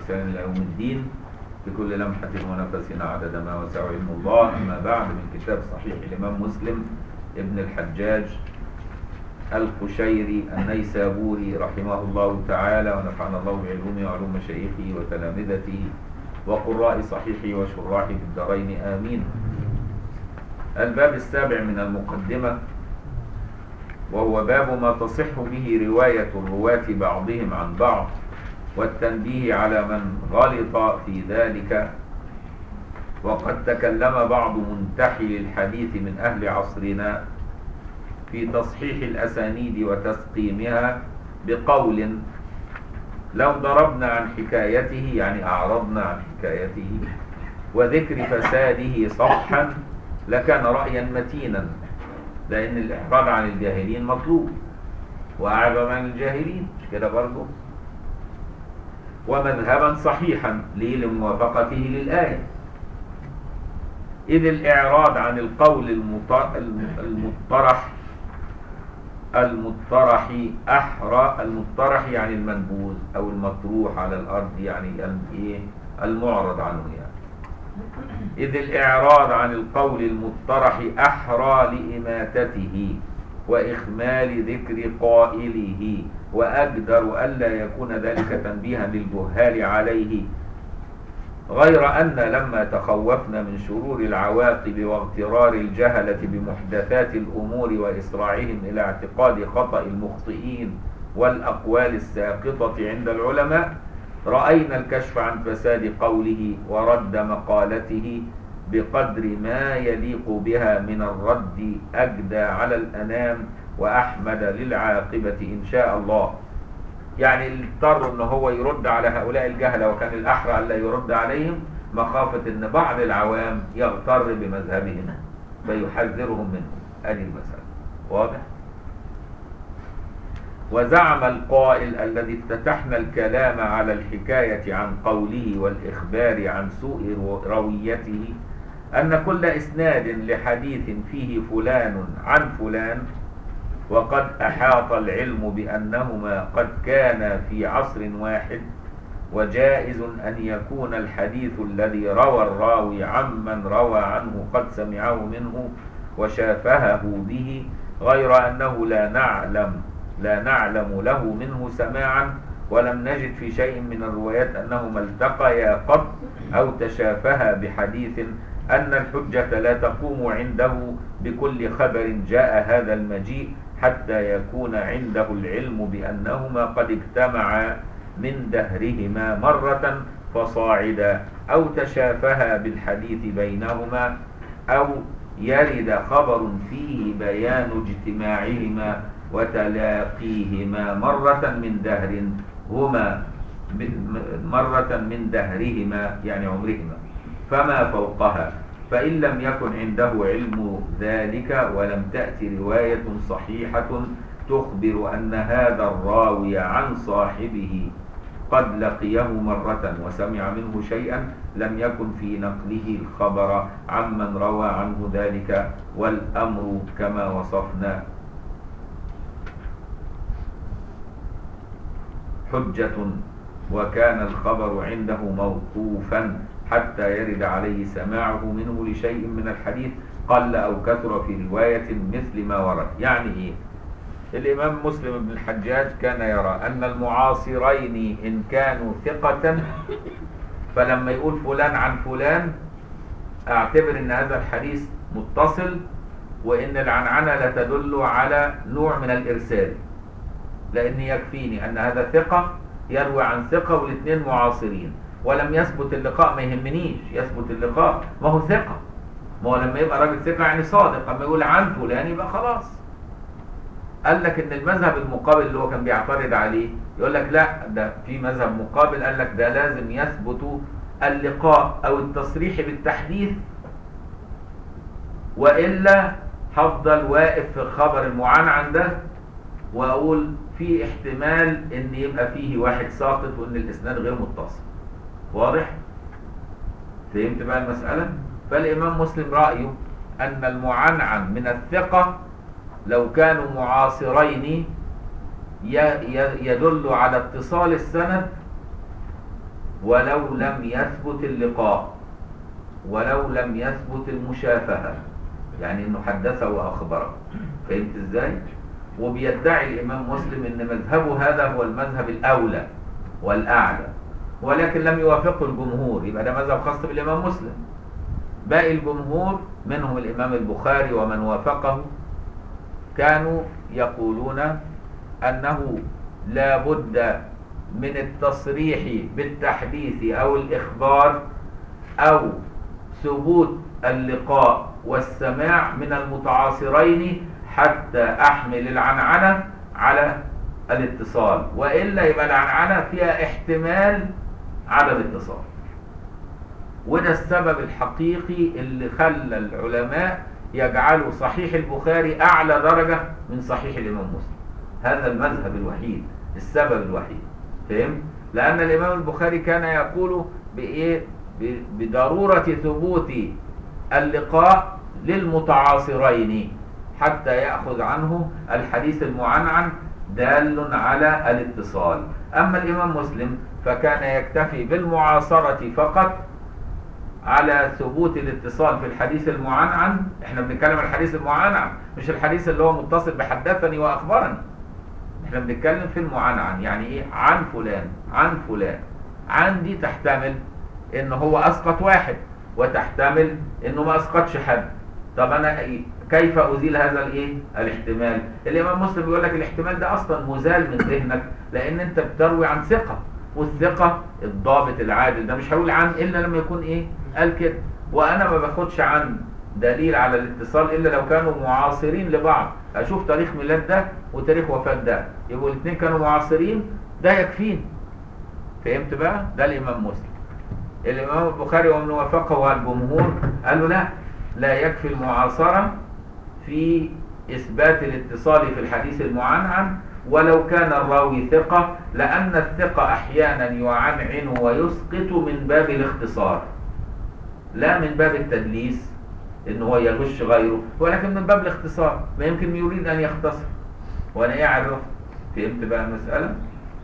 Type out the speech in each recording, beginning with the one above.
بإحسان إلى يوم الدين بكل لمحة ونفس عدد ما وسع علم الله أما بعد من كتاب صحيح الإمام مسلم ابن الحجاج القشيري النيسابوري رحمه الله تعالى ونفعنا الله بعلومه وعلوم مشايخه وتلامذته وقراء صحيحه وشراحه في الدارين آمين الباب السابع من المقدمة وهو باب ما تصح به رواية الرواة بعضهم عن بعض والتنبيه على من غلط في ذلك وقد تكلم بعض منتحل الحديث من أهل عصرنا في تصحيح الأسانيد وتسقيمها بقول لو ضربنا عن حكايته يعني أعرضنا عن حكايته وذكر فساده صحا لكان رأيا متينا لأن الإحراج عن الجاهلين مطلوب وأعرض عن الجاهلين مش كده برضه ومذهبا صحيحا ليه لموافقته للآية إذ الإعراض عن القول المطرح المطرح أحرى المطرح يعني المنبوذ أو المطروح على الأرض يعني إيه المعرض عنه يعني إذ الإعراض عن القول المطرح أحرى لإماتته وإخمال ذكر قائله وأقدر ألا يكون ذلك تنبيها للجهال عليه غير أن لما تخوفنا من شرور العواقب واغترار الجهلة بمحدثات الأمور وإسراعهم إلى اعتقاد خطأ المخطئين والأقوال الساقطة عند العلماء رأينا الكشف عن فساد قوله ورد مقالته بقدر ما يليق بها من الرد أجدى على الأنام وأحمد للعاقبة إن شاء الله يعني اضطر ان هو يرد على هؤلاء الجهلة وكان الأحرى ألا يرد عليهم مخافة ان بعض العوام يغتر بمذهبهم فيحذرهم منه هذه المسألة واضح وزعم القائل الذي افتتحنا الكلام على الحكاية عن قوله والإخبار عن سوء رويته أن كل إسناد لحديث فيه فلان عن فلان وقد أحاط العلم بأنهما قد كانا في عصر واحد وجائز أن يكون الحديث الذي روى الراوي عمن روى عنه قد سمعه منه وشافهه به غير أنه لا نعلم لا نعلم له منه سماعا ولم نجد في شيء من الروايات أنهما التقيا قط أو تشافها بحديث أن الحجة لا تقوم عنده بكل خبر جاء هذا المجيء حتى يكون عنده العلم بأنهما قد اجتمعا من دهرهما مرة فصاعدا أو تشافها بالحديث بينهما أو يرد خبر فيه بيان اجتماعهما وتلاقيهما مرة من دهر هما مرة من دهرهما يعني عمرهما فما فوقها فإن لم يكن عنده علم ذلك ولم تأتي رواية صحيحة تخبر أن هذا الراوي عن صاحبه قد لقيه مرة وسمع منه شيئا لم يكن في نقله الخبر عمن روى عنه ذلك والأمر كما وصفنا حجة وكان الخبر عنده موقوفا حتى يرد عليه سماعه منه لشيء من الحديث قل أو كثر في رواية مثل ما ورد يعني إيه الإمام مسلم بن الحجاج كان يرى أن المعاصرين إن كانوا ثقة فلما يقول فلان عن فلان اعتبر أن هذا الحديث متصل وإن العنعنة لا تدل على نوع من الإرسال لأن يكفيني أن هذا ثقة يروي عن ثقة والاثنين معاصرين ولم يثبت اللقاء ما يهمنيش يثبت اللقاء ما هو ثقة ما هو لما يبقى راجل ثقة يعني صادق أما يقول عن فلان يبقى خلاص قال لك ان المذهب المقابل اللي هو كان بيعترض عليه يقول لك لا ده في مذهب مقابل قال لك ده لازم يثبت اللقاء او التصريح بالتحديث والا هفضل واقف في الخبر المعنعن ده واقول في احتمال ان يبقى فيه واحد ساقط وان الاسناد غير متصل واضح فهمت بقى المسألة فالامام مسلم رأيه ان المعنعن من الثقة لو كانوا معاصرين يدل على اتصال السند ولو لم يثبت اللقاء ولو لم يثبت المشافهة يعني انه حدثه واخبره فهمت ازاي وبيدعي الامام مسلم ان مذهبه هذا هو المذهب الاولى والاعلى ولكن لم يوافقه الجمهور يبقى ده مذهب خاص بالامام مسلم باقي الجمهور منهم الامام البخاري ومن وافقه كانوا يقولون انه لا بد من التصريح بالتحديث او الاخبار او ثبوت اللقاء والسماع من المتعاصرين حتى احمل العنعنه على الاتصال والا يبقى العنعنه فيها احتمال عدم اتصال وده السبب الحقيقي اللي خلى العلماء يجعلوا صحيح البخاري اعلى درجه من صحيح الامام مسلم هذا المذهب الوحيد السبب الوحيد فهم لان الامام البخاري كان يقول بايه بضروره ثبوت اللقاء للمتعاصرين حتى ياخذ عنه الحديث المعنعن دال على الاتصال اما الامام مسلم فكان يكتفي بالمعاصره فقط على ثبوت الاتصال في الحديث المعنعن احنا بنتكلم عن الحديث المعنعن مش الحديث اللي هو متصل بحدثني واخبرني احنا بنتكلم في المعنعن يعني ايه عن فلان عن فلان عن دي تحتمل ان هو اسقط واحد وتحتمل انه ما اسقطش حد طب انا إيه؟ كيف ازيل هذا الايه الاحتمال الامام مسلم بيقول لك الاحتمال ده اصلا مزال من ذهنك لان انت بتروي عن ثقه والثقه الضابط العادل ده مش هقول عن الا لما يكون ايه قال كده وانا ما باخدش عن دليل على الاتصال الا لو كانوا معاصرين لبعض اشوف تاريخ ميلاد ده وتاريخ وفاه ده يبقوا الاثنين كانوا معاصرين ده يكفيني فهمت بقى ده الامام مسلم الامام البخاري ومن وافقه الجمهور قالوا لا لا يكفي المعاصره في اثبات الاتصال في الحديث المعنعن ولو كان الراوي ثقة لأن الثقة أحيانا يعنعن ويسقط من باب الاختصار لا من باب التدليس إن هو يغش غيره ولكن من باب الاختصار ما يمكن يريد أن يختصر وأنا يعرف فهمت بقى المسألة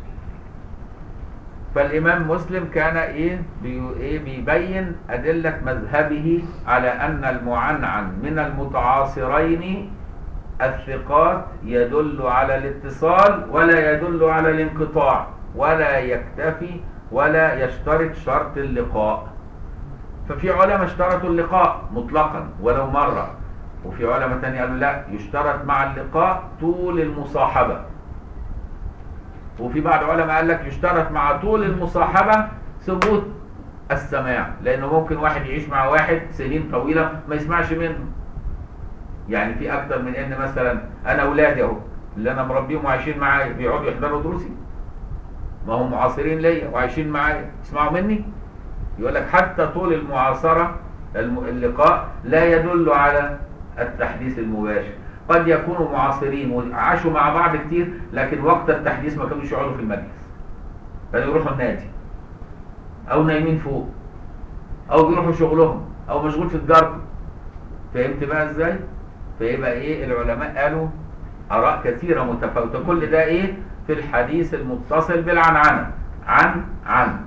فالإمام مسلم كان إيه, بي إيه بيبين أدلة مذهبه على أن المعنعن من المتعاصرين الثقات يدل على الاتصال ولا يدل على الانقطاع ولا يكتفي ولا يشترط شرط اللقاء ففي علماء اشترطوا اللقاء مطلقا ولو مرة وفي علماء تاني قالوا لا يشترط مع اللقاء طول المصاحبة وفي بعض علماء قال لك يشترط مع طول المصاحبة ثبوت السماع لانه ممكن واحد يعيش مع واحد سنين طويلة ما يسمعش منه يعني في اكتر من ان مثلا انا اولادي اهو اللي انا مربيهم وعايشين معايا بيقعدوا يحضروا دروسي ما هم معاصرين ليا وعايشين معايا يسمعوا مني يقول لك حتى طول المعاصرة اللقاء لا يدل على التحديث المباشر قد يكونوا معاصرين وعاشوا مع بعض كتير لكن وقت التحديث ما كانوش يقعدوا في المجلس كانوا يروحوا النادي او نايمين فوق او بيروحوا شغلهم او مشغول في تجارته فهمت بقى ازاي فيبقى ايه العلماء قالوا اراء كثيره متفاوته كل ده ايه في الحديث المتصل بالعنعنه عن عن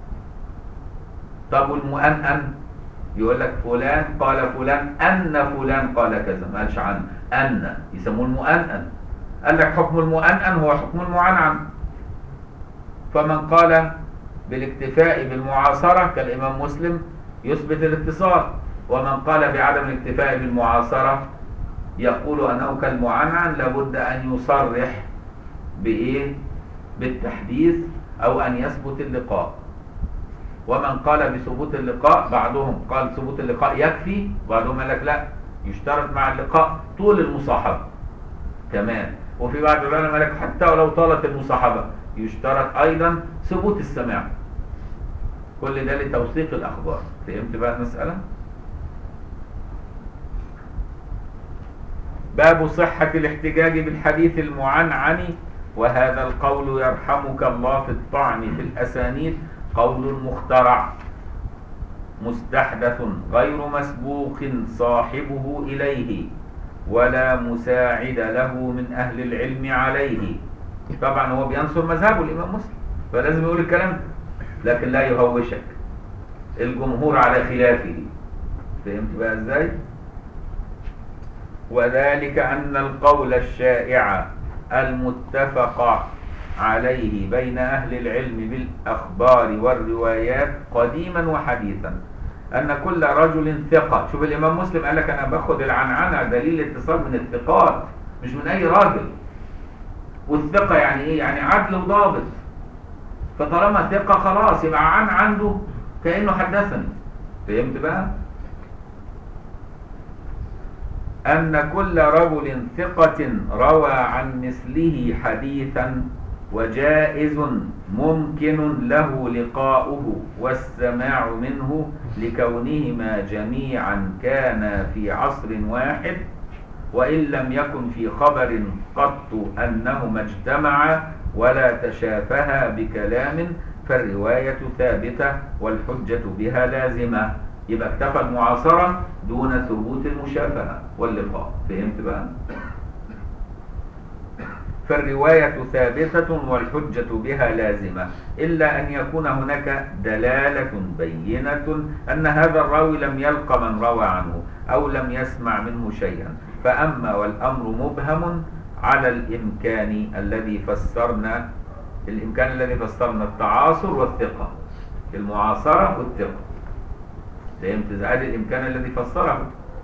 طب والمؤنن يقول لك فلان قال فلان ان فلان قال كذا ما قالش عن ان يسموه المؤنن قال لك حكم المؤنن هو حكم المعنعن فمن قال بالاكتفاء بالمعاصره كالامام مسلم يثبت الاتصال ومن قال بعدم الاكتفاء بالمعاصره يقول انه كالمعنعن لابد ان يصرح بايه بالتحديث او ان يثبت اللقاء ومن قال بثبوت اللقاء بعضهم قال ثبوت اللقاء يكفي بعضهم قال لك لا يشترط مع اللقاء طول المصاحبه كمان وفي بعض العلماء قال لك حتى ولو طالت المصاحبه يشترط ايضا ثبوت السماع كل ده لتوثيق الاخبار فهمت بقى المساله باب صحة الاحتجاج بالحديث المعنعن وهذا القول يرحمك الله في الطعن في الأسانيد قول مخترع مستحدث غير مسبوق صاحبه إليه ولا مساعد له من أهل العلم عليه طبعا هو بينصر مذهبه الإمام مسلم فلازم يقول الكلام ده لكن لا يهوشك الجمهور على خلافه فهمت بقى ازاي وذلك أن القول الشائع المتفق عليه بين أهل العلم بالأخبار والروايات قديما وحديثا أن كل رجل ثقة شوف الإمام مسلم قال لك أنا باخد العنعنة دليل اتصال من الثقات مش من أي راجل والثقة يعني إيه؟ يعني عدل وضابط فطالما ثقة خلاص يبقى عن عنده كأنه حدثني فهمت بقى؟ أن كل رجل ثقة روى عن مثله حديثا وجائز ممكن له لقاؤه والسماع منه لكونهما جميعا كانا في عصر واحد وإن لم يكن في خبر قط أنهما اجتمعا ولا تشافها بكلام فالرواية ثابتة والحجة بها لازمة يبقى اكتفى المعاصرة دون ثبوت المشافهة واللقاء فهمت بقى؟ فالرواية ثابتة والحجة بها لازمة إلا أن يكون هناك دلالة بينة أن هذا الراوي لم يلق من روى عنه أو لم يسمع منه شيئا فأما والأمر مبهم على الإمكان الذي فسرنا الإمكان الذي فسرنا التعاصر والثقة المعاصرة والثقة فهمت هذا الإمكان الذي فسره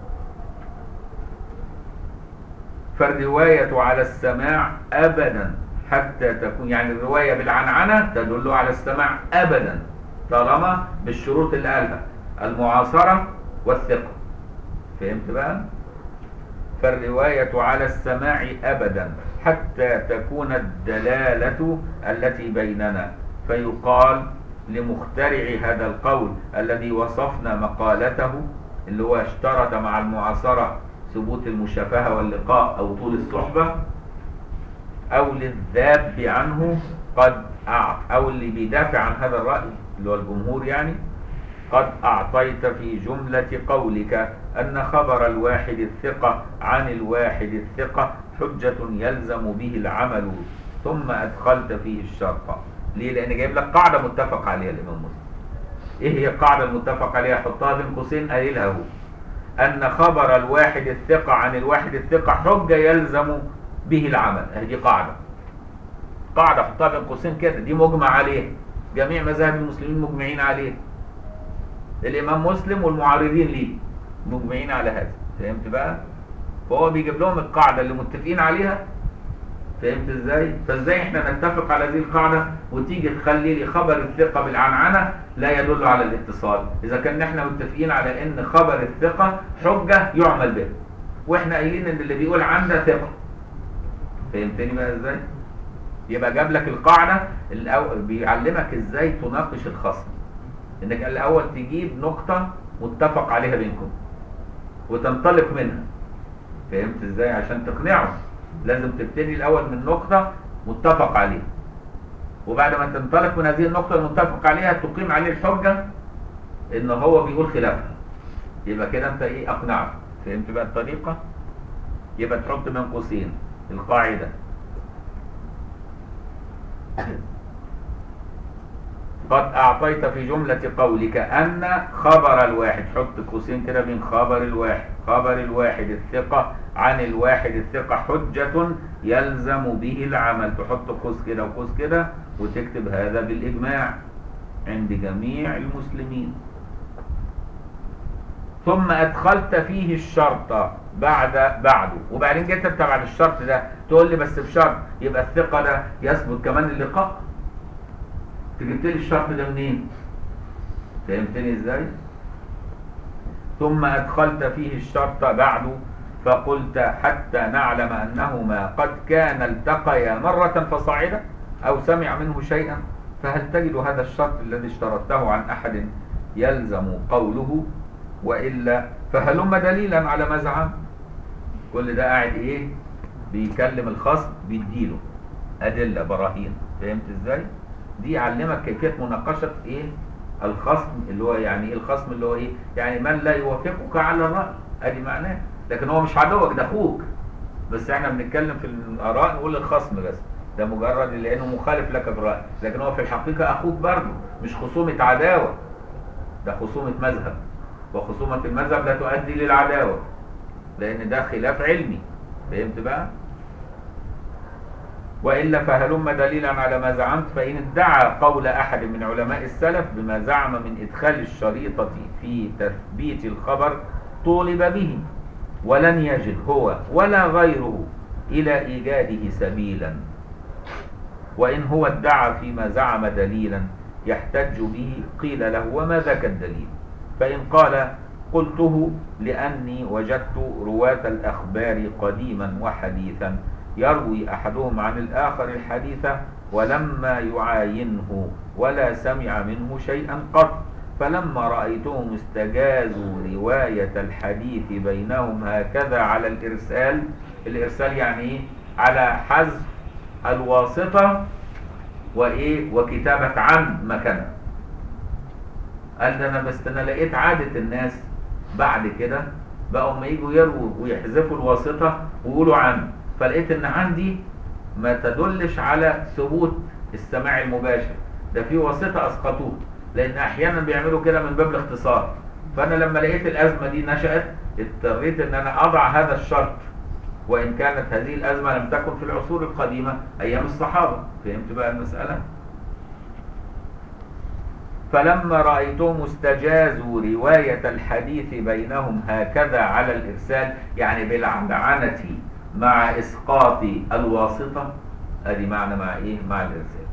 فالرواية على السماع أبدا حتى تكون يعني الرواية بالعنعنة تدل على السماع أبدا طالما بالشروط اللي قالها المعاصرة والثقة فهمت بقى؟ فالرواية على السماع أبدا حتى تكون الدلالة التي بيننا فيقال لمخترع هذا القول الذي وصفنا مقالته اللي هو اشترط مع المعاصرة ثبوت المشافهة واللقاء أو طول الصحبة أو للذاب عنه قد أعط أو اللي بيدافع عن هذا الرأي اللي هو الجمهور يعني قد أعطيت في جملة قولك أن خبر الواحد الثقة عن الواحد الثقة حجة يلزم به العمل ثم أدخلت فيه الشرط ليه؟ لأن جايب لك قاعدة متفق عليها الإمام مسلم إيه هي القاعدة المتفق عليها؟ حطها بين قوسين قايلها هو أن خبر الواحد الثقة عن الواحد الثقة حجة يلزم به العمل هذه قاعدة قاعدة حطها بين قوسين كده دي مجمع عليه جميع مذاهب المسلمين مجمعين عليه الإمام مسلم والمعارضين ليه مجمعين على هذا فهمت بقى فهو بيجيب لهم القاعدة اللي متفقين عليها فهمت ازاي فازاي احنا نتفق على هذه القاعدة وتيجي تخلي لي خبر الثقة بالعنعنة لا يدل على الاتصال اذا كان احنا متفقين على ان خبر الثقة حجة يعمل به واحنا قايلين ان اللي بيقول عن ده ثقة فهمتني بقى ازاي يبقى جاب لك القاعدة الأول بيعلمك ازاي تناقش الخصم انك الاول تجيب نقطة متفق عليها بينكم وتنطلق منها فهمت ازاي عشان تقنعه لازم تبتدي الاول من نقطة متفق عليها وبعد ما تنطلق من هذه النقطة المتفق عليها تقيم عليه الحجة ان هو بيقول خلافها يبقى كده انت ايه اقنعه فهمت بقى الطريقة يبقى تحط بين قوسين القاعدة قد أعطيت في جملة قولك أن خبر الواحد حط قوسين كده بين خبر الواحد خبر الواحد الثقة عن الواحد الثقة حجة يلزم به العمل تحط قوس كده وقوس كده وتكتب هذا بالإجماع عند جميع المسلمين ثم أدخلت فيه الشرط بعد بعده وبعدين جيت انت بعد الشرط ده تقول لي بس بشرط يبقى الثقة ده يثبت كمان اللقاء جبت لي الشرط ده منين فهمتني ازاي ثم ادخلت فيه الشرط بعد فقلت حتى نعلم انهما قد كان التقيا مرة فصعدا او سمع منه شيئا فهل تجد هذا الشرط الذي اشترطته عن احد يلزم قوله والا فهلم دليلا على ما زعم كل ده قاعد ايه بيكلم الخصم بيديله ادله براهين فهمت ازاي دي يعلمك كيفيه مناقشه ايه الخصم اللي هو يعني ايه الخصم اللي هو ايه يعني من لا يوافقك على الراي ادي معناه لكن هو مش عدوك ده اخوك بس احنا بنتكلم في الاراء نقول الخصم بس ده مجرد لانه مخالف لك بالراي لكن هو في الحقيقه اخوك برضه مش خصومه عداوه ده خصومه مذهب وخصومه المذهب لا تؤدي للعداوه لان ده خلاف علمي فهمت بقى والا فهلم دليلا على ما زعمت فان ادعى قول احد من علماء السلف بما زعم من ادخال الشريطه في تثبيت الخبر طولب به ولن يجد هو ولا غيره الى ايجاده سبيلا وإن هو ادعى فيما زعم دليلا يحتج به قيل له وما ذاك الدليل فإن قال قلته لأني وجدت رواة الأخبار قديما وحديثا يروي أحدهم عن الآخر الحديث ولما يعاينه ولا سمع منه شيئا قط فلما رأيتهم استجازوا رواية الحديث بينهم هكذا على الإرسال الإرسال يعني إيه؟ على حذف الواسطة وإيه وكتابة عن مكانها قال ده أنا بس أنا لقيت عادة الناس بعد كده بقوا ما يجوا يرووا ويحذفوا الواسطة ويقولوا عن فلقيت إن عندي ما تدلش على ثبوت السماع المباشر ده في واسطة أسقطوه لأن أحيانا بيعملوا كده من باب الاختصار فأنا لما لقيت الأزمة دي نشأت اضطريت إن أنا أضع هذا الشرط وإن كانت هذه الأزمة لم تكن في العصور القديمة أيام الصحابة فهمت بقى المسألة؟ فلما رأيتهم استجازوا رواية الحديث بينهم هكذا على الإرسال يعني بالعنعنة مع إسقاط الواسطة أدي معنى مع إيه؟ مع الإرسال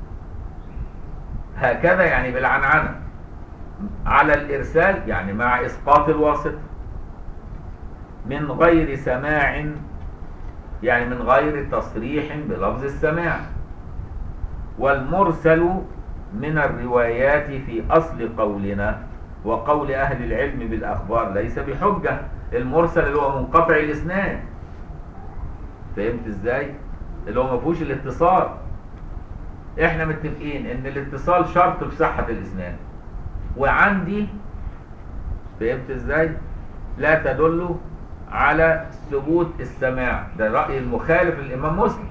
هكذا يعني بالعنعنة على الإرسال يعني مع إسقاط الواسطة من غير سماع يعني من غير تصريح بلفظ السماع والمرسل من الروايات في أصل قولنا وقول أهل العلم بالأخبار ليس بحجة المرسل اللي هو منقطع الإسناد فهمت إزاي؟ اللي هو ما فيهوش الاتصال احنا متفقين ان الاتصال شرط في صحة الإسناد وعندي فهمت إزاي؟ لا تدل على ثبوت السماع ده رأي المخالف للإمام مسلم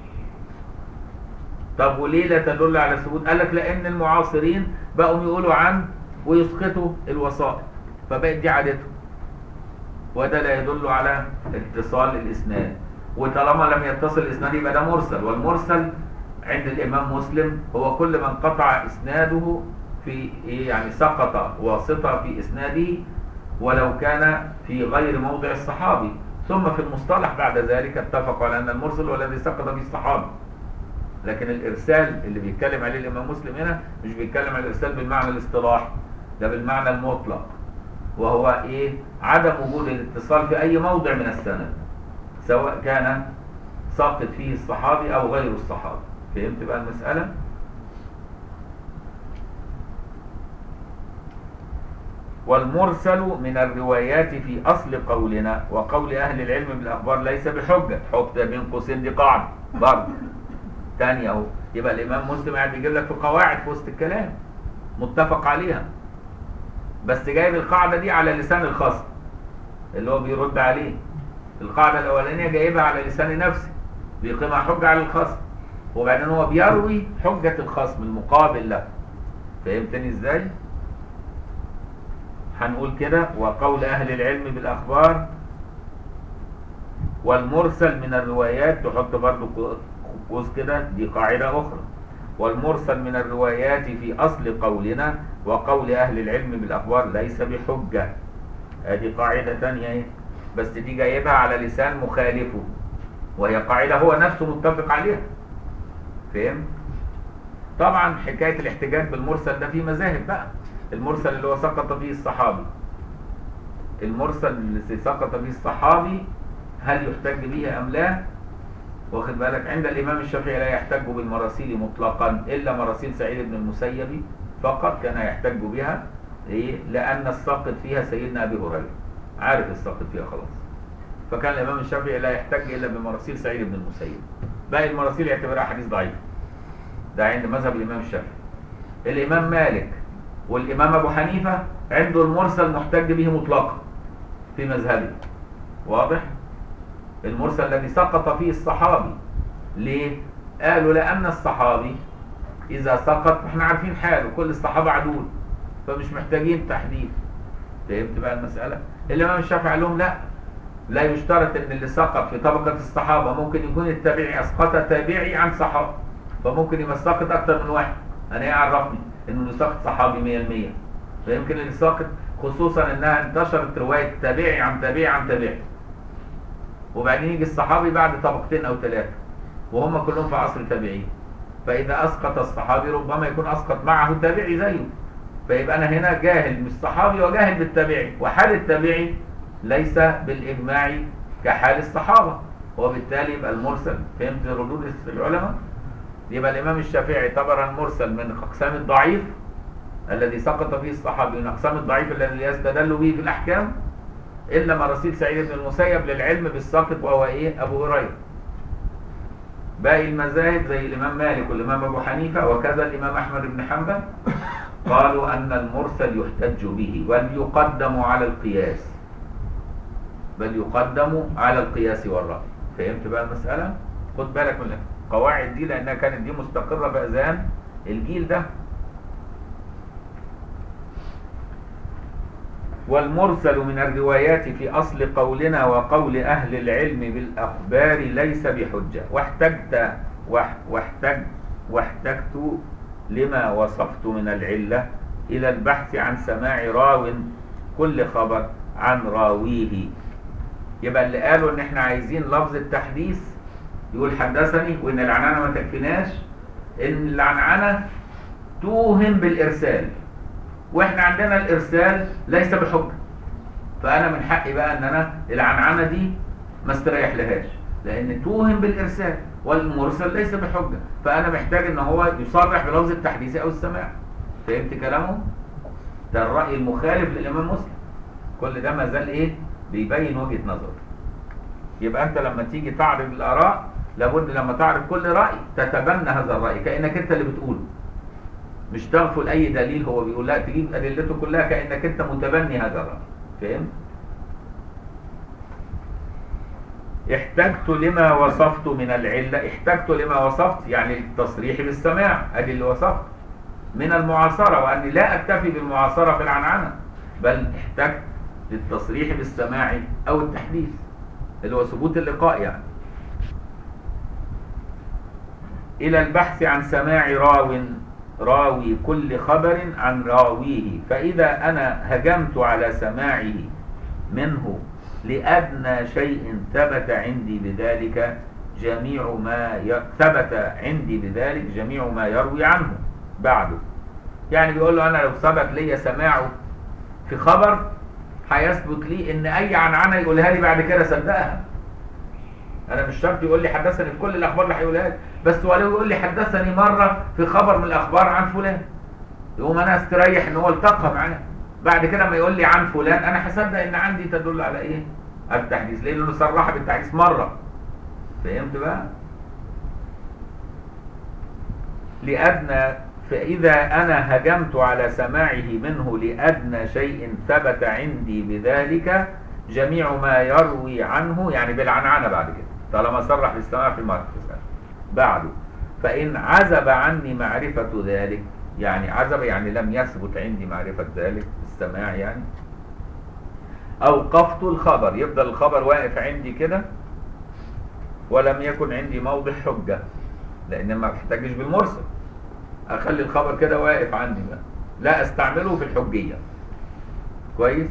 طب وليه لا تدل على ثبوت قال لك لأن المعاصرين بقوا يقولوا عن ويسقطوا الوسائط فبقت دي عادتهم وده لا يدل على اتصال الإسناد وطالما لم يتصل الإسناد يبقى ده مرسل والمرسل عند الإمام مسلم هو كل من قطع إسناده في إيه يعني سقط واسطة في إسناده ولو كان في غير موضع الصحابي ثم في المصطلح بعد ذلك اتفقوا على أن المرسل هو الذي سقط به الصحابي لكن الإرسال اللي بيتكلم عليه الإمام مسلم هنا مش بيتكلم عن الإرسال بالمعنى الاصطلاحي ده بالمعنى المطلق وهو إيه عدم وجود الاتصال في أي موضع من السند سواء كان ساقط فيه الصحابي أو غير الصحابي فهمت بقى المسألة؟ والمرسل من الروايات في أصل قولنا وقول أهل العلم بالأخبار ليس بحجة حط بين قوسين دي قاعدة برضه تانية أهو يبقى الإمام مسلم قاعد بيجيب لك في قواعد في وسط الكلام متفق عليها بس جايب القاعدة دي على لسان الخصم اللي هو بيرد عليه القاعدة الأولانية جايبها على لسان نفسه بيقيمها حجة على الخصم وبعدين هو بيروي حجة الخصم المقابل له فهمتني ازاي؟ هنقول كده وقول أهل العلم بالأخبار والمرسل من الروايات تحط برضو قوس كده دي قاعدة أخرى والمرسل من الروايات في أصل قولنا وقول أهل العلم بالأخبار ليس بحجة ادي قاعدة تانية اهي بس دي جايبها على لسان مخالفه وهي قاعدة هو نفسه متفق عليها فهم؟ طبعا حكاية الاحتجاج بالمرسل ده في مذاهب بقى المرسل اللي هو سقط فيه الصحابي المرسل اللي سقط فيه الصحابي هل يحتج به أم لا واخد بالك عند الإمام الشافعي لا يحتج بالمراسيل مطلقا إلا مراسيل سعيد بن المسيب فقط كان يحتج بها إيه؟ لأن الساقط فيها سيدنا أبي هريرة عارف الساقط فيها خلاص فكان الإمام الشافعي لا يحتج إلا بمراسيل سعيد بن المسيب باقي المراسيل يعتبرها حديث ضعيف ده عند مذهب الإمام الشافعي الإمام مالك والإمام أبو حنيفة عنده المرسل محتج به مطلقا في مذهبه واضح؟ المرسل الذي سقط فيه الصحابي ليه؟ قالوا لأن الصحابي إذا سقط احنا عارفين حاله كل الصحابة عدول فمش محتاجين تحديث فهمت بقى المسألة الإمام الشافعي قال لهم لا لا يشترط ان اللي سقط في طبقة الصحابة ممكن يكون التابعي اسقط تابعي عن صحابة فممكن يبقى ساقط اكتر من واحد انا ايه عرفني انه اللي ساقط صحابي 100% فيمكن اللي ساقط خصوصا انها انتشرت رواية تابعي عن تابعي عن تابعي وبعدين يجي الصحابي بعد طبقتين او ثلاثة وهم كلهم في عصر تابعين فاذا اسقط الصحابي ربما يكون اسقط معه تابعي زيه فيبقى انا هنا جاهل بالصحابي وجاهل بالتابعي وحال التابعي ليس بالإجماع كحال الصحابة وبالتالي يبقى المرسل فهمت ردود العلماء يبقى الإمام الشافعي اعتبر المرسل من أقسام الضعيف الذي سقط فيه الصحابي من أقسام الضعيف الذي يستدل به في الأحكام إلا مراسيل سعيد بن المسيب للعلم بالساقط وهو إيه أبو هريرة باقي المذاهب زي الإمام مالك والإمام أبو حنيفة وكذا الإمام أحمد بن حنبل قالوا أن المرسل يحتج به بل يقدم على القياس بل يقدم على القياس والرأي فهمت بقى المسألة خد بالك من القواعد دي لأنها كانت دي مستقرة في أذهان الجيل ده والمرسل من الروايات في أصل قولنا وقول أهل العلم بالأخبار ليس بحجة واحتجت واحتج واحتجت لما وصفت من العلة إلى البحث عن سماع راو كل خبر عن راويه يبقى اللي قالوا ان احنا عايزين لفظ التحديث يقول حدثني وان العنعنه ما تكفيناش ان العنعنه توهم بالارسال واحنا عندنا الارسال ليس بحجه فانا من حقي بقى ان انا العنعنه دي ما استريح لهاش لان توهم بالارسال والمرسل ليس بحجه فانا محتاج ان هو يصرح بلفظ التحديث او السماع فهمت كلامه ده الراي المخالف للامام مسلم كل ده ما زال ايه بيبين وجهة نظر يبقى انت لما تيجي تعرض الاراء لابد لما تعرض كل رأي تتبنى هذا الرأي كأنك انت اللي بتقوله مش تغفل اي دليل هو بيقول لا تجيب ادلته كلها كأنك انت متبني هذا الرأي فهمت احتجت لما وصفت من العلة احتجت لما وصفت يعني التصريح بالسماع ادي اللي وصفت من المعاصرة واني لا اكتفي بالمعاصرة في العنعنة بل احتجت للتصريح بالسماع او التحديث اللي هو ثبوت اللقاء يعني الى البحث عن سماع راو راوي كل خبر عن راويه فاذا انا هجمت على سماعه منه لادنى شيء ثبت عندي بذلك جميع ما ي... ثبت عندي بذلك جميع ما يروي عنه بعده يعني بيقول له انا لو ثبت لي سماعه في خبر هيثبت لي ان اي عنعنه يقولها لي بعد كده صدقها انا مش شرط يقول لي حدثني في كل الاخبار اللي هيقولها لي بس ولو يقول لي حدثني مره في خبر من الاخبار عن فلان يقوم انا استريح ان هو التقى معاه بعد كده ما يقول لي عن فلان انا هصدق ان عندي تدل على ايه التحديث لانه صرح بالتحديث مره فهمت بقى لادنى فإذا أنا هجمت على سماعه منه لأدنى شيء ثبت عندي بذلك جميع ما يروي عنه يعني بالعنعنة بعد كده طالما صرح بالسماع في المركز بعده فإن عزب عني معرفة ذلك يعني عزب يعني لم يثبت عندي معرفة ذلك السماع يعني أوقفت الخبر يفضل الخبر واقف عندي كده ولم يكن عندي موضع حجة لأن ما بحتاجش بالمرسل اخلي الخبر كده واقف عندي بقى لا استعمله في الحجية كويس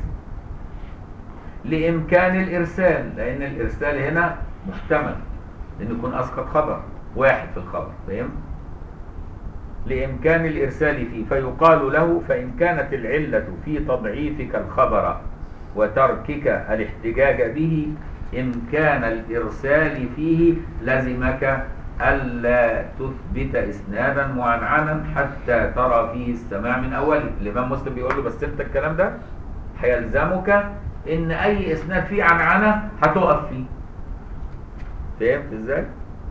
لامكان الارسال لان الارسال هنا محتمل ان يكون اسقط خبر واحد في الخبر فاهم لامكان الارسال فيه فيقال له فان كانت العلة في تضعيفك الخبر وتركك الاحتجاج به امكان الارسال فيه لزمك ألا تثبت إسنادا معنعنا حتى ترى فيه السماع من أوله الإمام مسلم بيقول له بس أنت الكلام ده هيلزمك إن أي إسناد فيه عنعنة هتقف فيه فهمت إزاي؟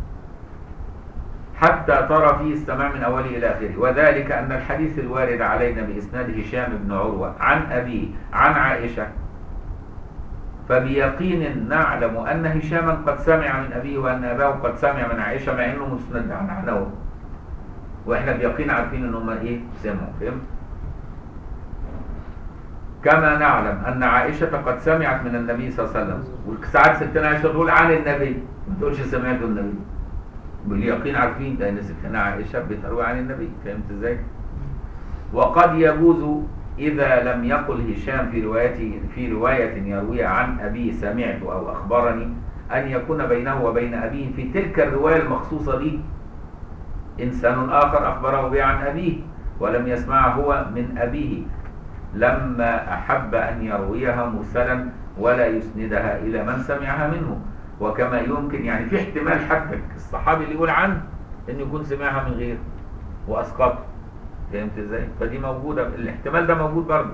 حتى ترى فيه السماع من أوله إلى آخره وذلك أن الحديث الوارد علينا بإسناد هشام بن عروة عن أبيه عن عائشة فبيقين نعلم أن هشاما قد سمع من أبيه وأن أباه قد سمع من عائشة مع أنه مسند عن عنه وإحنا بيقين عارفين أن هم إيه سمعوا فهمت كما نعلم أن عائشة قد سمعت من النبي صلى الله عليه وسلم وساعات ستنا عائشة تقول عن النبي ما تقولش سمعت النبي باليقين عارفين لأن ستنا عائشة بتروي عن النبي فهمت إزاي؟ وقد يجوز إذا لم يقل هشام في روايته في رواية يرويها عن أبيه سمعت أو أخبرني أن يكون بينه وبين أبيه في تلك الرواية المخصوصة به إنسان آخر أخبره بها عن أبيه ولم يسمعها هو من أبيه لما أحب أن يرويها مرسلا ولا يسندها إلى من سمعها منه وكما يمكن يعني في احتمال حتى الصحابي اللي يقول عنه أن يكون سمعها من غيره وأسقطه فهمت ازاي؟ فدي موجودة الاحتمال ده موجود برضه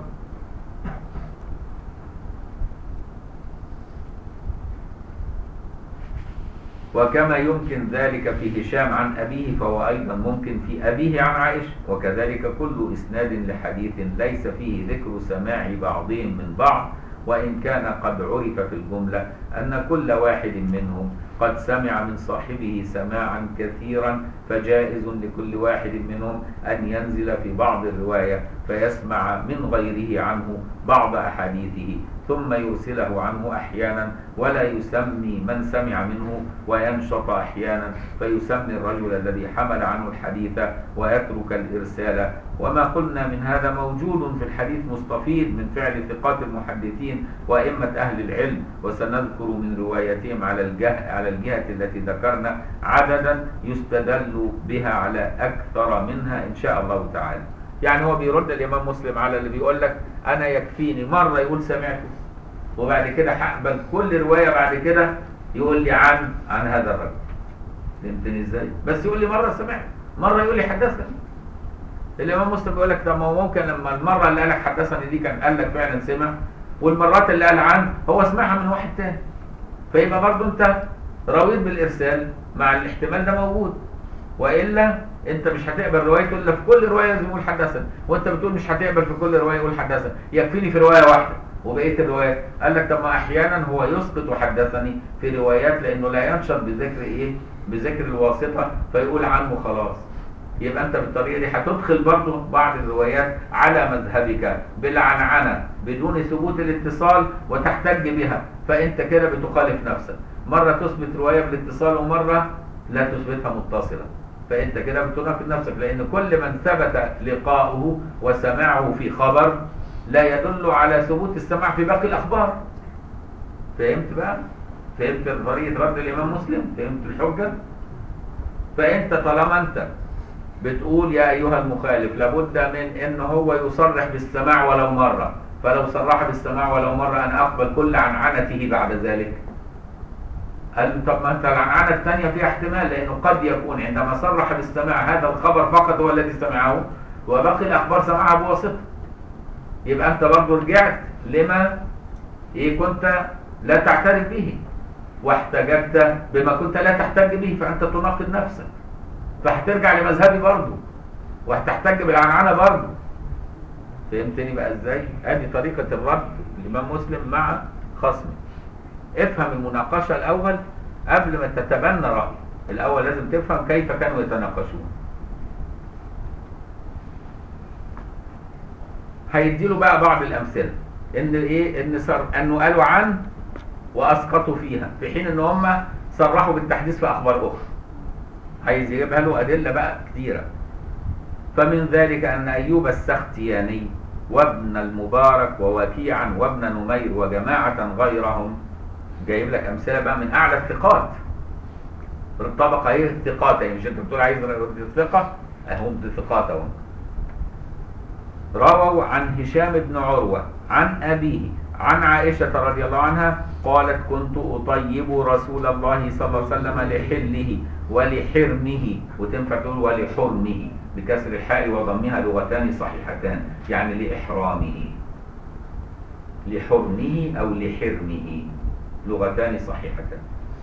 وكما يمكن ذلك في هشام عن أبيه فهو أيضا ممكن في أبيه عن عائشة وكذلك كل إسناد لحديث ليس فيه ذكر سماع بعضهم من بعض وإن كان قد عرف في الجملة أن كل واحد منهم قد سمع من صاحبه سماعا كثيرا فجائز لكل واحد منهم أن ينزل في بعض الرواية فيسمع من غيره عنه بعض أحاديثه ثم يرسله عنه أحيانا ولا يسمي من سمع منه وينشط أحيانا فيسمي الرجل الذي حمل عنه الحديث ويترك الإرسال وما قلنا من هذا موجود في الحديث مستفيض من فعل ثقات المحدثين وأئمة أهل العلم وسنذكر من روايتهم على الجهة على الجهة التي ذكرنا عددا يستدل بها على أكثر منها إن شاء الله تعالى يعني هو بيرد الإمام مسلم على اللي بيقول لك أنا يكفيني مرة يقول سمعته وبعد كده هقبل كل رواية بعد كده يقول لي عن عن هذا الرجل فهمتني ازاي؟ بس يقول لي مرة سمعت مرة يقول لي حدثني الإمام مسلم بيقول لك طب ما هو ممكن لما المرة اللي قال لك حدثني دي كان قال لك فعلا سمع والمرات اللي قال عنه هو سمعها من واحد تاني فيبقى برضه أنت راويت بالإرسال مع الاحتمال ده موجود وإلا انت مش هتقبل روايته الا في كل روايه لازم يقول حدثنا وانت بتقول مش هتقبل في كل روايه يقول حدثنا يكفيني في روايه واحده وبقيه الروايات قال لك طب ما احيانا هو يسقط حدثني في روايات لانه لا ينشط بذكر ايه بذكر الواسطه فيقول عنه خلاص يبقى انت بالطريقه دي هتدخل برضه بعض الروايات على مذهبك بالعنعنه بدون ثبوت الاتصال وتحتج بها فانت كده بتخالف نفسك مره تثبت روايه بالاتصال ومره لا تثبتها متصله فانت كده بتناقض نفسك لان كل من ثبت لقاؤه وسماعه في خبر لا يدل على ثبوت السماع في باقي الاخبار فهمت بقى فهمت طريقه رد الامام مسلم فهمت الحجه فانت طالما انت بتقول يا ايها المخالف لابد من ان هو يصرح بالسماع ولو مره فلو صرح بالسماع ولو مره انا اقبل كل عنعنته بعد ذلك قال طب ما انت العنعنه الثانيه فيها احتمال لانه قد يكون عندما صرح بالسماع هذا الخبر فقط هو الذي سمعه وباقي الاخبار سمعها بواسطه يبقى انت برضه رجعت لما ايه كنت لا تعترف به واحتججت بما كنت لا تحتج به فانت تناقض نفسك فهترجع لمذهبي برضه وهتحتج بالعنعنه برضه فهمتني بقى ازاي؟ ادي طريقه الرد الامام مسلم مع خصمه افهم المناقشة الأول قبل ما تتبنى رأي الأول لازم تفهم كيف كانوا يتناقشون هيديله بقى بعض الأمثلة إن إيه إن صر إنه قالوا عن وأسقطوا فيها في حين إن هم صرحوا بالتحديث في أخبار أخرى عايز يجيبها له أدلة بقى كتيرة فمن ذلك أن أيوب السختياني وابن المبارك ووكيعا وابن نمير وجماعة غيرهم جايب لك امثله بقى من اعلى الثقات الطبقه ايه الثقات يعني مش انت بتقول عايز الثقه اهم ثقات اهو رووا عن هشام بن عروه عن ابيه عن عائشة رضي الله عنها قالت كنت أطيب رسول الله صلى الله عليه وسلم لحله ولحرمه وتنفع تقول ولحرمه بكسر الحاء وضمها لغتان صحيحتان يعني لإحرامه لحرمه أو لحرمه لغتان صحيحتان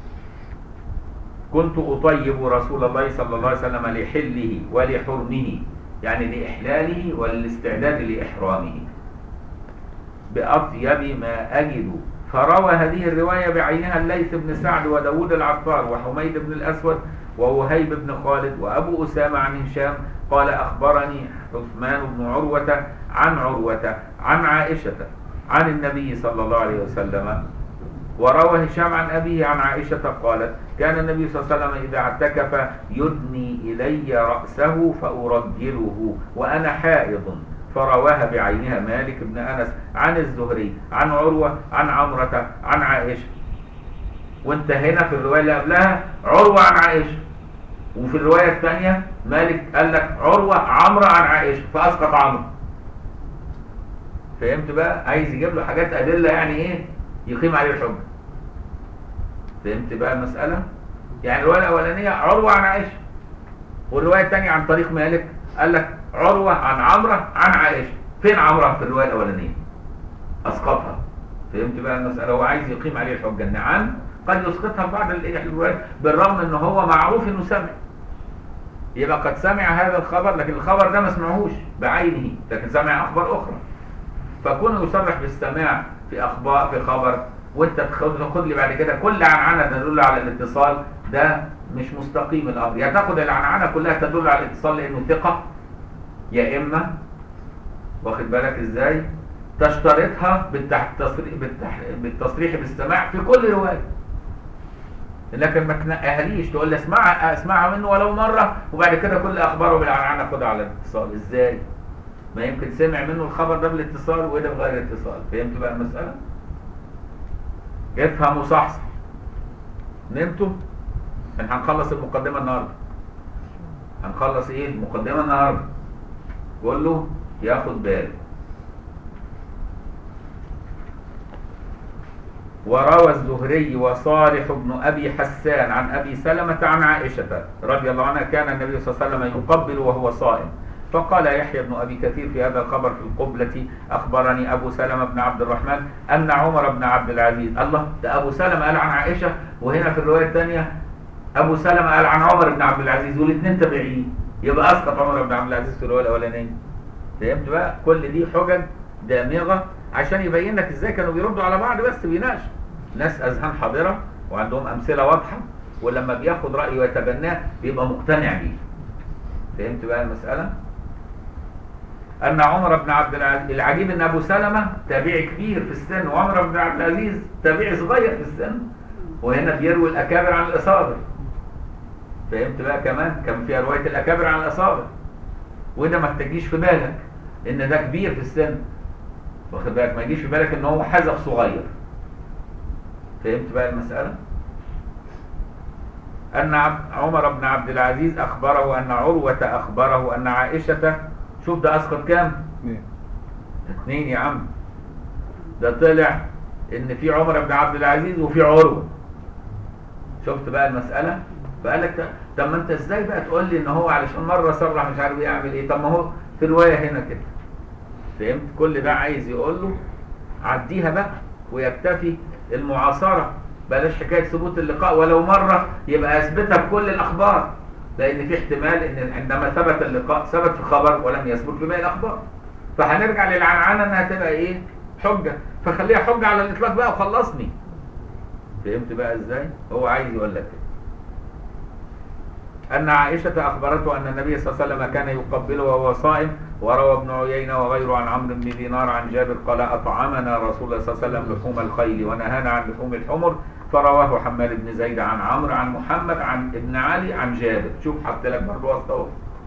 كنت أطيب رسول الله صلى الله عليه وسلم لحله ولحرمه يعني لإحلاله والاستعداد لإحرامه بأطيب ما أجد فروى هذه الرواية بعينها الليث بن سعد وداود العطار وحميد بن الأسود ووهيب بن خالد وأبو أسامة عن هشام قال أخبرني عثمان بن عروة عن عروة عن عائشة عن النبي صلى الله عليه وسلم وروى هشام عن أبيه عن عائشة قالت كان النبي صلى الله عليه وسلم إذا اعتكف يدني إلي رأسه فأرجله وأنا حائض فرواها بعينها مالك بن أنس عن الزهري عن عروة عن عمرة عن عائشة وانت هنا في الرواية اللي قبلها عروة عن عائشة وفي الرواية الثانية مالك قال لك عروة عمرة عن عائشة فأسقط عمرو فهمت بقى عايز يجيب له حاجات أدلة يعني إيه يقيم عليه الحجة فهمت بقى المسألة يعني الرواية الأولانية عروة عن عائشة والرواية الثانية عن طريق مالك قال لك عروة عن عمرة عن عائشة فين عمرة في الرواية الأولانية أسقطها فهمت بقى المسألة هو عايز يقيم عليه الحجة إن عن قد يسقطها في بعض الروايات بالرغم إن هو معروف إنه سمع يبقى قد سمع هذا الخبر لكن الخبر ده ما سمعهوش بعينه لكن سمع أخبار أخرى فكونه يصرح بالسماع في أخبار في خبر وانت تاخد لي بعد كده كل عنعنه تدل على الاتصال ده مش مستقيم الامر يا تاخد العنعنه كلها تدل على الاتصال لانه ثقه يا اما واخد بالك ازاي تشترطها بالتصريح, بالتصريح بالسماع في كل روايه لكن ما تنقهليش تقول لي اسمعها اسمعها منه ولو مره وبعد كده كل اخباره بالعنعنه خدها على الاتصال ازاي ما يمكن سمع منه الخبر ده بالاتصال وده بغير الاتصال فهمت بقى المساله افهموا صح نمتوا احنا هنخلص المقدمه النهارده هنخلص ايه المقدمه النهارده قول له ياخد باله وروى الزهري وصالح بن ابي حسان عن ابي سلمه عن عائشه رضي الله عنها كان النبي صلى الله عليه وسلم يقبل وهو صائم فقال يحيى بن أبي كثير في هذا الخبر في القبلة أخبرني أبو سلمة بن عبد الرحمن أن عمر بن عبد العزيز الله ده أبو سلمة قال عن عائشة وهنا في الرواية الثانية أبو سلمة قال عن عمر بن عبد العزيز والاثنين تابعين يبقى أسقط عمر بن عبد العزيز في الرواية الأولانية فهمت بقى كل دي حجج دامغة عشان يبين لك ازاي كانوا بيردوا على بعض بس بيناقشوا ناس أذهان حاضرة وعندهم أمثلة واضحة ولما بياخد رأيه ويتبناه بيبقى مقتنع بيه فهمت بقى المسألة؟ أن عمر بن عبد العزيز العجيب أن أبو سلمة تابعي كبير في السن وعمر بن عبد العزيز تابعي صغير في السن وهنا بيروي الأكابر عن الأصابع فهمت بقى كمان كان فيها رواية الأكابر عن الأصابع وده ما تجيش في بالك إن ده كبير في السن واخد بالك ما يجيش في بالك إن هو حذف صغير فهمت بقى المسألة؟ أن عمر بن عبد العزيز أخبره أن عروة أخبره أن عائشة شوف ده اسقط كام اثنين يا عم ده طلع ان في عمر بن عبد العزيز وفي عروه شفت بقى المساله فقال لك طب ما انت ازاي بقى تقول لي ان هو علشان مره صرح مش عارف يعمل ايه طب ما هو في روايه هنا كده فهمت كل ده عايز يقول له عديها بقى ويكتفي المعاصره بلاش حكايه ثبوت اللقاء ولو مره يبقى اثبتها بكل الاخبار لان في احتمال ان عندما ثبت اللقاء ثبت في خبر ولم يثبت في باقي الاخبار فهنرجع للعنعنه انها تبقى ايه حجه فخليها حجه على الاطلاق بقى وخلصني فهمت بقى ازاي هو عايز يقول لك أن عائشة أخبرته أن النبي صلى الله عليه وسلم كان يقبله وهو صائم وروى ابن عيينة وغيره عن عمرو بن دينار عن جابر قال أطعمنا رسول الله صلى الله عليه وسلم لحوم الخيل ونهانا عن لحوم الحمر فرواه حماد بن زيد عن عمرو عن محمد عن ابن علي عن جابر شوف حط لك برضه واسطه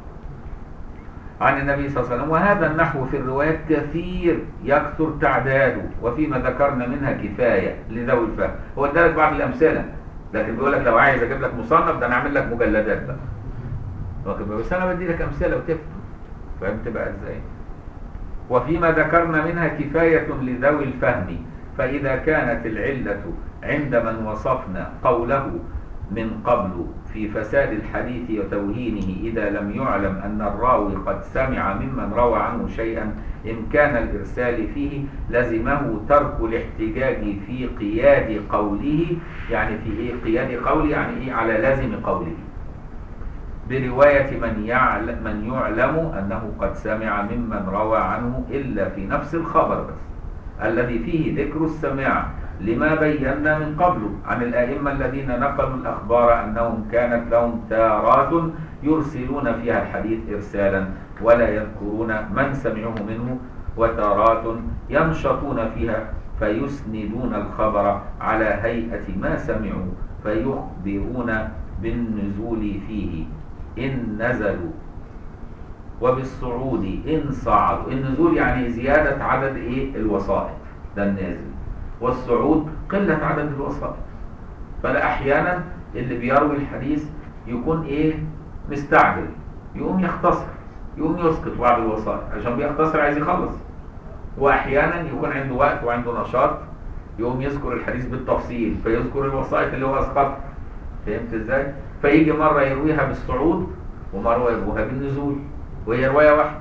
عن النبي صلى الله عليه وسلم وهذا النحو في الروايات كثير يكثر تعداده وفيما ذكرنا منها كفايه لذوي الفهم هو ادالك بعض الامثله لكن بيقول لك لو عايز اجيب لك مصنف ده انا اعمل لك مجلدات بقى واخد بس انا بدي لك امثله وتفهم فهمت بقى ازاي وفيما ذكرنا منها كفايه لذوي الفهم فاذا كانت العله عند من وصفنا قوله من قبل في فساد الحديث وتوهينه إذا لم يعلم أن الراوي قد سمع ممن روى عنه شيئا إمكان الإرسال فيه لزمه ترك الاحتجاج في قياد قوله يعني في إيه قياد قوله يعني إيه على لازم قوله برواية من يعلم, من يعلم أنه قد سمع ممن روى عنه إلا في نفس الخبر بس الذي فيه ذكر السماع لما بينا من قبل عن الأئمة الذين نقلوا الأخبار أنهم كانت لهم تارات يرسلون فيها الحديث إرسالا ولا يذكرون من سمعوه منه وتارات ينشطون فيها فيسندون الخبر على هيئة ما سمعوا فيخبرون بالنزول فيه إن نزلوا وبالصعود إن صعدوا النزول يعني زيادة عدد إيه الوسائط ده النازل والصعود قلة عدد الوسائط فلا أحيانا اللي بيروي الحديث يكون إيه مستعجل يقوم يختصر يقوم يسقط بعض الوسائط عشان بيختصر عايز يخلص واحيانا يكون عنده وقت وعنده نشاط يقوم يذكر الحديث بالتفصيل فيذكر الوسائط اللي هو اسقطها فهمت ازاي فيجي مره يرويها بالصعود ومره يرويها بالنزول وهي روايه واحده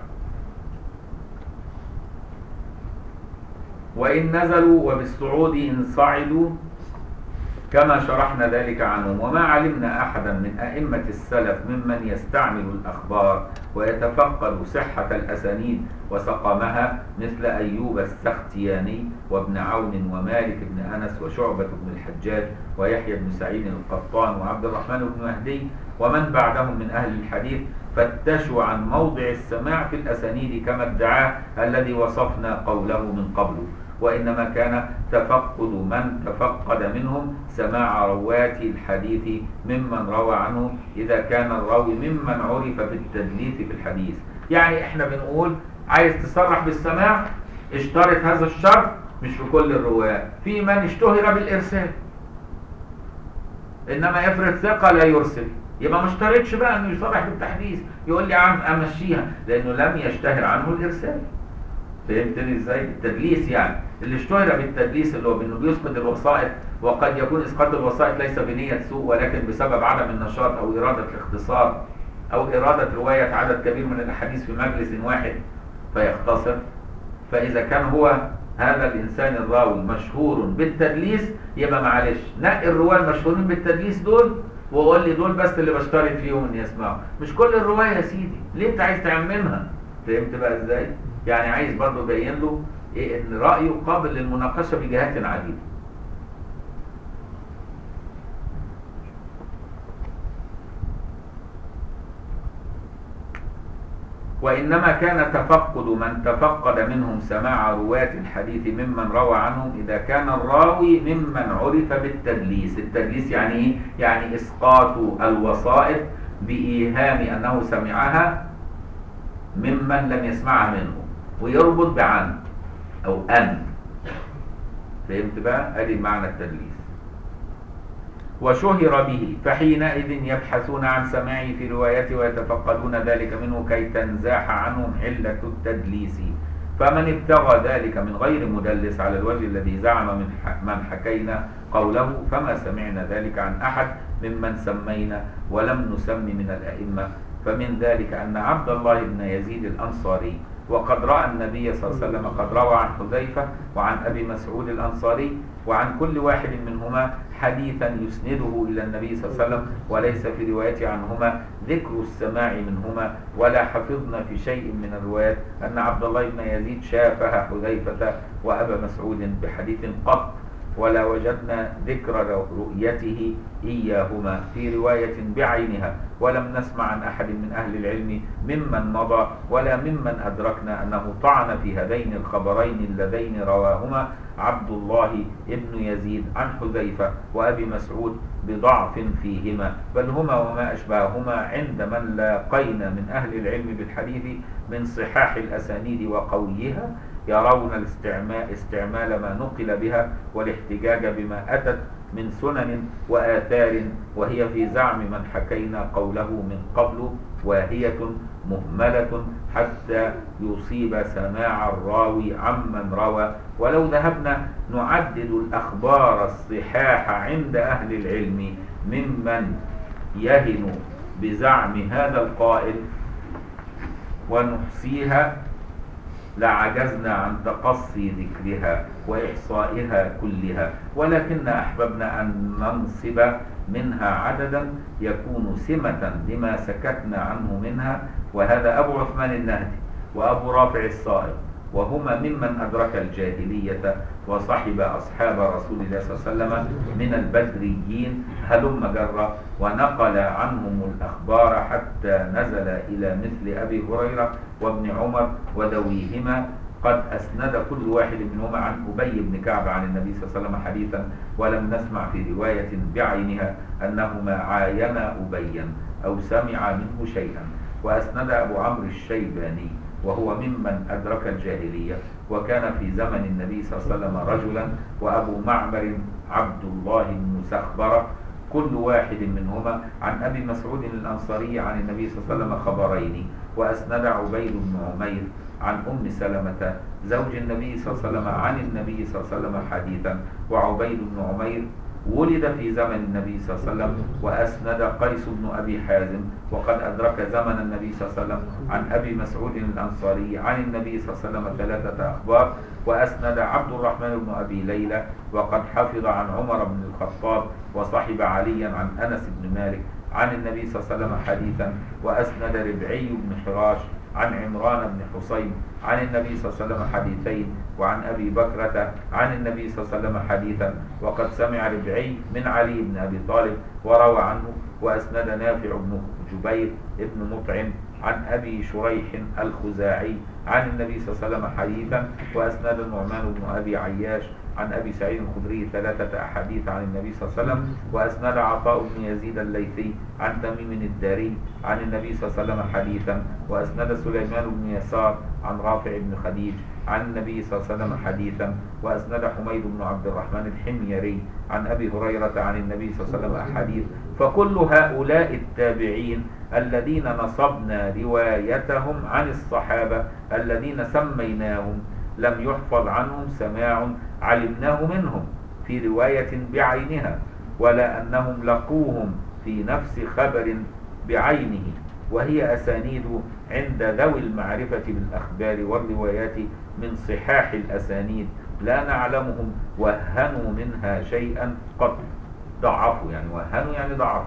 وان نزلوا وبالصعود ان صعدوا كما شرحنا ذلك عنهم وما علمنا أحدا من أئمة السلف ممن يستعمل الأخبار ويتفقد صحة الأسانيد وسقمها مثل أيوب السختياني وابن عون ومالك بن أنس وشعبة بن الحجاج ويحيى بن سعيد القطان وعبد الرحمن بن مهدي ومن بعدهم من أهل الحديث فتشوا عن موضع السماع في الأسانيد كما ادعاه الذي وصفنا قوله من قبل وإنما كان تفقد من تفقد منهم سماع رواة الحديث ممن روى عنه إذا كان الراوي ممن عرف بالتدليس في الحديث يعني احنا بنقول عايز تصرح بالسماع اشترط هذا الشرط مش في كل الرواة في من اشتهر بالإرسال إنما افرض ثقة لا يرسل يبقى ما اشترطش بقى انه يصرح بالتحديث يقول لي يا عم امشيها لانه لم يشتهر عنه الارسال فهمتني ازاي التدليس يعني اللي اشتهر بالتدليس اللي هو بانه بيسقط الوسائط وقد يكون اسقاط الوسائط ليس بنيه سوء ولكن بسبب عدم النشاط او اراده الاختصار او اراده روايه عدد كبير من الاحاديث في مجلس واحد فيختصر فاذا كان هو هذا الانسان الراوي مشهور بالتدليس يبقى معلش نقي الرواه المشهورين بالتدليس دول وقول لي دول بس اللي بشترط فيهم ان يسمعوا مش كل الروايه يا سيدي ليه انت عايز تعممها فهمت بقى ازاي يعني عايز برضه يبين له إيه ان رايه قابل للمناقشه بجهات عديده وإنما كان تفقد من تفقد منهم سماع رواة الحديث ممن روى عنهم إذا كان الراوي ممن عرف بالتدليس التدليس يعني إيه؟ يعني إسقاط الوسائط بإيهام أنه سمعها ممن لم يسمعها منه ويربط بعن أو أن فهمت بقى؟ أدي معنى التدليس وشهر به فحينئذ يبحثون عن سماعه في روايته ويتفقدون ذلك منه كي تنزاح عنهم علة التدليس فمن ابتغى ذلك من غير مدلس على الوجه الذي زعم من من حكينا قوله فما سمعنا ذلك عن أحد ممن سمينا ولم نسم من الأئمة فمن ذلك أن عبد الله بن يزيد الأنصاري وقد رأى النبي صلى الله عليه وسلم قد روى عن حذيفة وعن أبي مسعود الأنصاري وعن كل واحد منهما حديثا يسنده إلى النبي صلى الله عليه وسلم وليس في رواية عنهما ذكر السماع منهما ولا حفظنا في شيء من الروايات أن عبد الله بن يزيد شافه حذيفة وأبا مسعود بحديث قط ولا وجدنا ذكر رؤيته إياهما في رواية بعينها ولم نسمع عن أحد من أهل العلم ممن مضى ولا ممن أدركنا أنه طعن في هذين الخبرين اللذين رواهما عبد الله ابن يزيد عن حذيفة وأبي مسعود بضعف فيهما بل هما وما أشبههما عند من لاقينا من أهل العلم بالحديث من صحاح الأسانيد وقويها يرون الاستعمال استعمال ما نقل بها والاحتجاج بما أتت من سنن وآثار وهي في زعم من حكينا قوله من قبل واهية مهملة حتى يصيب سماع الراوي عمن روى ولو ذهبنا نعدد الأخبار الصحاح عند أهل العلم ممن يهن بزعم هذا القائل ونحصيها لعجزنا عن تقصي ذكرها وإحصائها كلها ولكن أحببنا أن ننصب منها عددا يكون سمة لما سكتنا عنه منها وهذا أبو عثمان النهدي وأبو رافع الصائغ وهما ممن أدرك الجاهلية وصحب أصحاب رسول الله صلى الله عليه وسلم من البدريين هلم جرة ونقل عنهم الأخبار حتى نزل إلى مثل أبي هريرة وابن عمر ودويهما قد أسند كل واحد منهما عن أبي بن كعب عن النبي صلى الله عليه وسلم حديثا ولم نسمع في رواية بعينها أنهما عاينا أبيا أو سمع منه شيئا وأسند أبو عمرو الشيباني وهو ممن أدرك الجاهلية وكان في زمن النبي صلى الله عليه وسلم رجلا وأبو معمر عبد الله بن سخبرة كل واحد منهما عن أبي مسعود الأنصاري عن النبي صلى الله عليه وسلم خبرين وأسند عبيد بن عمير عن أم سلمة زوج النبي صلى الله عليه وسلم عن النبي صلى الله عليه وسلم حديثا وعبيد بن عمير ولد في زمن النبي صلى الله عليه وسلم وأسند قيس بن أبي حازم وقد أدرك زمن النبي صلى الله عليه وسلم عن أبي مسعود الأنصاري عن النبي صلى الله عليه وسلم ثلاثة أخبار وأسند عبد الرحمن بن أبي ليلى وقد حفظ عن عمر بن الخطاب وصحب عليا عن أنس بن مالك عن النبي صلى الله عليه وسلم حديثا وأسند ربعي بن حراش عن عمران بن حسين عن النبي صلى الله عليه وسلم حديثين وعن أبي بكرة عن النبي صلى الله عليه وسلم حديثا وقد سمع ربعي من علي بن أبي طالب وروى عنه وأسند نافع بن جبير بن مطعم عن أبي شريح الخزاعي عن النبي صلى الله عليه وسلم حديثا وأسند النعمان بن أبي عياش عن أبي سعيد الخدري ثلاثة أحاديث عن النبي صلى الله عليه وسلم وأسند عطاء بن يزيد الليثي عن تميم الداري عن النبي صلى الله عليه وسلم حديثا وأسند سليمان بن يسار عن رافع بن خديج عن النبي صلى الله عليه وسلم حديثا وأسند حميد بن عبد الرحمن الحميري عن أبي هريرة عن النبي صلى الله عليه وسلم أحاديث فكل هؤلاء التابعين الذين نصبنا روايتهم عن الصحابة الذين سميناهم لم يحفظ عنهم سماع علمناه منهم في رواية بعينها ولا أنهم لقوهم في نفس خبر بعينه وهي أسانيد عند ذوي المعرفة بالأخبار والروايات من صحاح الأسانيد لا نعلمهم وهنوا منها شيئا قط ضعفوا يعني وهنوا يعني ضعفوا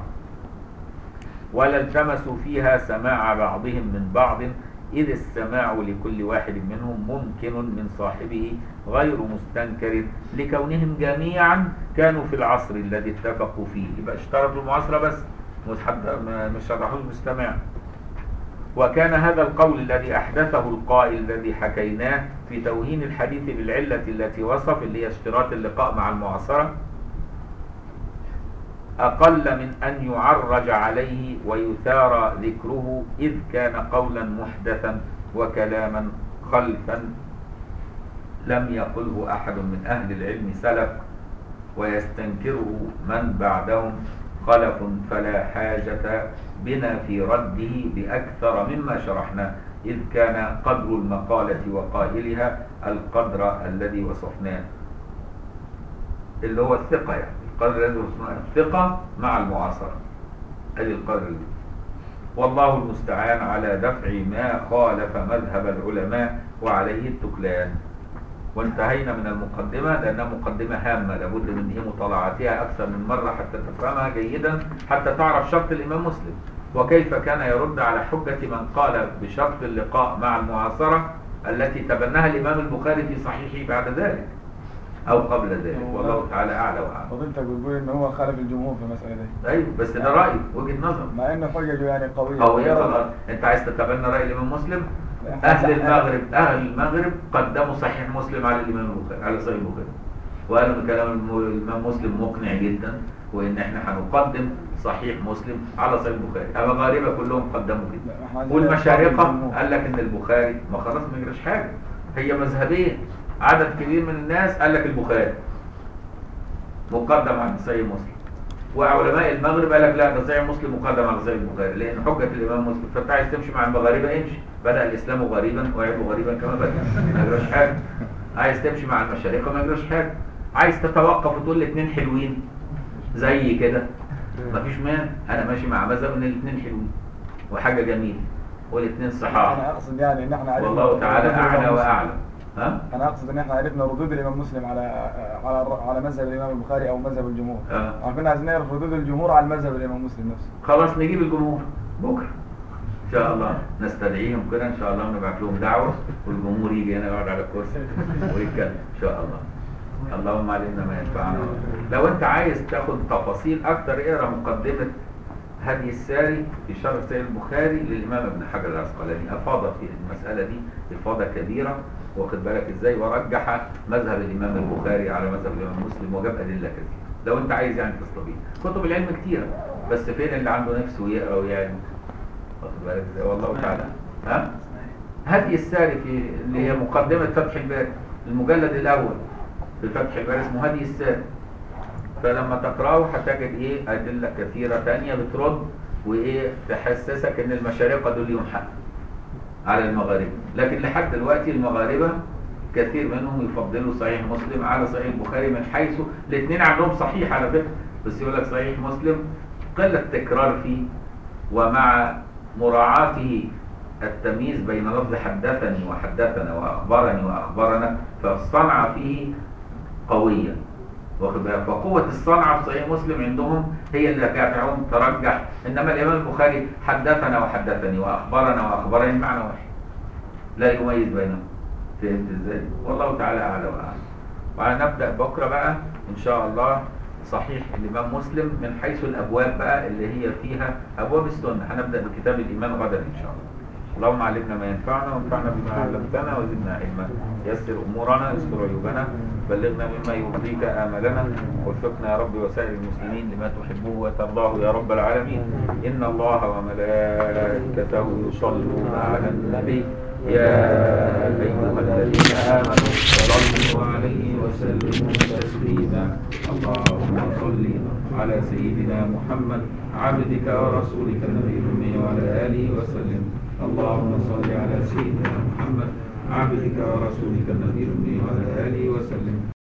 ولا التمسوا فيها سماع بعضهم من بعض إذ السماع لكل واحد منهم ممكن من صاحبه غير مستنكر لكونهم جميعا كانوا في العصر الذي اتفقوا فيه يبقى اشترطوا المعاصرة بس مش شرحوش مستمع وكان هذا القول الذي أحدثه القائل الذي حكيناه في توهين الحديث بالعلة التي وصف اللي هي اشتراط اللقاء مع المعاصرة أقل من أن يعرج عليه ويثار ذكره إذ كان قولا محدثا وكلاما خلفا لم يقله أحد من أهل العلم سلف ويستنكره من بعدهم خلف فلا حاجة بنا في رده بأكثر مما شرحنا إذ كان قدر المقالة وقائلها القدر الذي وصفناه اللي هو الثقة يعني القدر الذي وصفناه الثقة مع المعاصرة أي القدر والله المستعان على دفع ما خالف مذهب العلماء وعليه التكلان وانتهينا من المقدمة لأنها مقدمة هامة لابد من هي مطالعتها أكثر من مرة حتى تفهمها جيدا حتى تعرف شرط الإمام مسلم وكيف كان يرد على حجة من قال بشرط اللقاء مع المعاصرة التي تبناها الإمام البخاري في صحيحه بعد ذلك أو قبل ذلك والله تعالى أعلى وأعلم فضيلتك بتقول إن هو خالف الجمهور في المسألة دي أيوه بس ده رأي وجهة نظر مع إن حجته يعني قوية قوية خلاص أنت عايز تتبنى رأي الإمام مسلم أهل المغرب أهل المغرب قدموا صحيح مسلم على الإمام البخاري على صحيح البخاري وقالوا إن كلام الإمام مسلم مقنع جدا وإن إحنا هنقدم صحيح مسلم على صحيح البخاري المغاربة كلهم قدموا كده لا، إحنا عايزين والمشارقة الجمهور. قال لك إن البخاري ما خلاص ما يجراش حاجة هي مذهبين عدد كبير من الناس قال لك البخاري مقدم على صحيح مسلم وعلماء المغرب قال لك لا ده صحيح مسلم مقدم على صحيح البخاري لان حجه الامام مسلم فانت عايز تمشي مع المغاربه امشي بدا الاسلام غريبا ويعود غريبا كما بدا ما يجراش حاجه عايز تمشي مع المشارقه ما يجراش حاجه عايز تتوقف وتقول الاثنين حلوين زي كده مفيش مانع انا ماشي مع مذهب ان الاثنين حلوين وحاجه جميله والاثنين صحاح أنا أقصد يعني إن إحنا عرفنا والله تعالى ردود الإمام اعلى مسلم. واعلم ها أنا أقصد إن إحنا عرفنا ردود الإمام مسلم على على على مذهب الإمام البخاري أو مذهب الجمهور آه. عارفين عايزين نعرف ردود الجمهور على مذهب الإمام مسلم نفسه خلاص نجيب الجمهور بكره ان شاء الله نستدعيهم كده ان شاء الله ونبعت لهم دعوه والجمهور يجي هنا يقعد على الكرسي ويتكلم ان شاء الله اللهم علمنا ما ينفعنا لو انت عايز تاخد تفاصيل اكتر اقرا مقدمه هدي الساري في شرح سيد البخاري للامام ابن حجر العسقلاني افاض في المساله دي افاضه كبيره واخد بالك ازاي ورجح مذهب الامام البخاري على مذهب الامام مسلم وجاب ادله كثيره لو انت عايز يعني تستفيد كتب العلم كتيره بس فين اللي عنده نفسه يقرا ويعني واخد بالك ازاي والله تعالى ها هدي الساري في اللي هي مقدمه فتح الباري المجلد الاول في فتح الباري اسمه هدي الساري فلما تقراه هتجد ايه ادله كثيره تانية بترد وايه تحسسك ان المشارقه دول ليهم حق على المغاربه لكن لحد دلوقتي المغاربه كثير منهم يفضلوا صحيح مسلم على صحيح البخاري من حيث الاثنين عندهم صحيح على فكره بس يقول لك صحيح مسلم قله تكرار فيه ومع مراعاته التمييز بين لفظ حدثني وحدثنا واخبرني واخبرنا فالصنعه فيه قويه واخد بالك فقوه الصنعه في صحيح مسلم عندهم هي اللي دفعهم ترجح انما الامام البخاري حدثنا وحدثني واخبرنا واخبرني معنى واحد لا يميز بينهم فهمت ازاي والله تعالى اعلى واعلم وهنبدا بكره بقى ان شاء الله صحيح الامام مسلم من حيث الابواب بقى اللي هي فيها ابواب السنه هنبدا بكتاب الايمان غدا ان شاء الله اللهم علمنا ما ينفعنا وانفعنا بما علمتنا وزدنا علما يسر امورنا يستر عيوبنا بلغنا مما يرضيك املنا وفقنا يا رب وسائر المسلمين لما تحبه وترضاه يا رب العالمين ان الله وملائكته يصلون على النبي يا ايها الذين امنوا صلوا عليه وسلموا تسليما اللهم صل على سيدنا محمد عبدك ورسولك النبي الامي وعلى اله وسلم اللهم صل على سيدنا محمد عبدك ورسولك النبي الأمي وعلى آله وسلم